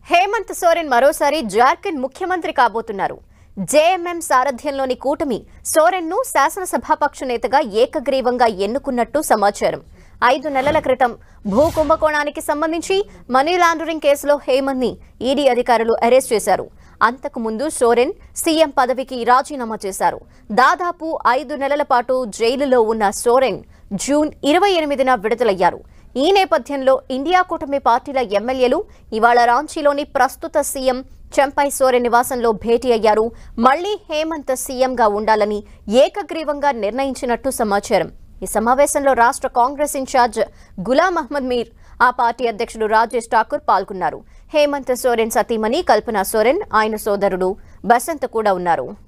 హేమంత్ సోరెన్ మరోసారి జార్ఖండ్ ముఖ్యమంత్రి కాబోతున్నారు జేఎంఎం సారథ్యంలోని కూటమి సోరెన్ను శాసనసభాపక్ష నేతగా ఏకగ్రీవంగా ఎన్నుకున్నట్టు సమాచారం ఐదు నెలల క్రితం భూ కుంభకోణానికి సంబంధించి మనీ లాండరింగ్ కేసులో హేమంత్ని ఈడీ అధికారులు అరెస్ట్ చేశారు అంతకు ముందు సోరెన్ సీఎం పదవికి రాజీనామా చేశారు దాదాపు ఐదు నెలల పాటు జైలులో ఉన్న సోరెన్ జూన్ ఇరవై ఎనిమిదిన విడుదలయ్యారు ఈ నేపథ్యంలో ఇండియా కూటమి పార్టీల ఎమ్మెల్యేలు ఇవాళ రాంచీలోని ప్రస్తుత సీఎం చెంపై సోరెన్ నివాసంలో భేటీ అయ్యారు మళ్లీ హేమంత్ సీఎంగా ఉండాలని ఏకగ్రీవంగా నిర్ణయించినట్టు సమాచారం ఈ సమావేశంలో రాష్ట్ర కాంగ్రెస్ ఇన్ఛార్జ్ గులాం అహ్మద్ మీర్ ఆ పార్టీ అధ్యక్షుడు రాజేష్ ఠాకూర్ పాల్గొన్నారు హేమంత్ సోరెన్ సతీమణి కల్పన సోరెన్ ఆయన సోదరుడు బసంత్ కూడా ఉన్నారు